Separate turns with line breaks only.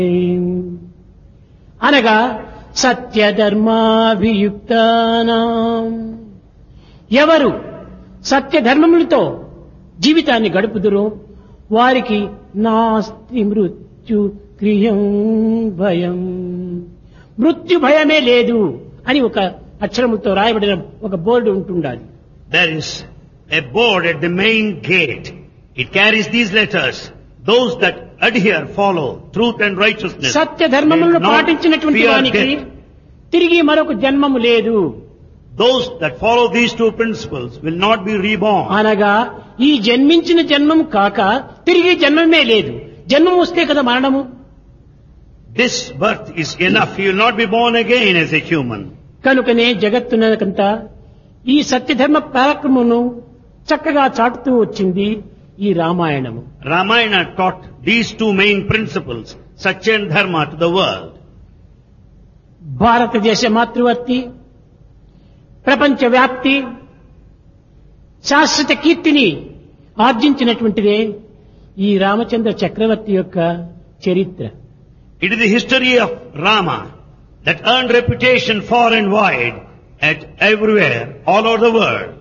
అనగా సత్యధర్మాభియుక్తానాం ఎవరు సత్యధర్మములతో జీవితాన్ని గడుపుదురో వారికి నాస్తి మృత్యు క్రియం భయం మృత్యు భయమే లేదు అని ఒక అక్షరముతో రాయబడిన ఒక బోర్డు ఉంటుండాలి
There is a board at the main gate. It carries these letters. Those that adhere, follow truth and righteousness.
Satya ధర్మములను
will not
పాటించినటువంటి
fear
వానికి
death.
తిరిగి మరొక జన్మము లేదు
Those that follow these two principles will not be reborn.
అనగా ఈ జన్మించిన జన్మం కాక తిరిగి జన్మమే లేదు జన్మం వస్తే కదా మరణము
This birth is enough. You will not be born again as a human.
కనుకనే జగత్తునకంతా ఈ సత్యధర్మ పరాక్రమమును చక్కగా చాటుతూ వచ్చింది ఈ రామాయణము
Ramayana taught these two main principles, Satya and Dharma, to the world.
భారతదేశ మాతృవర్తి ప్రపంచ వ్యాప్తి శాశ్వత కీర్తిని ఆర్జించినటువంటిదే ఈ రామచంద్ర చక్రవర్తి యొక్క చరిత్ర
It is the history of Rama that earned reputation far and wide at everywhere, all over the world.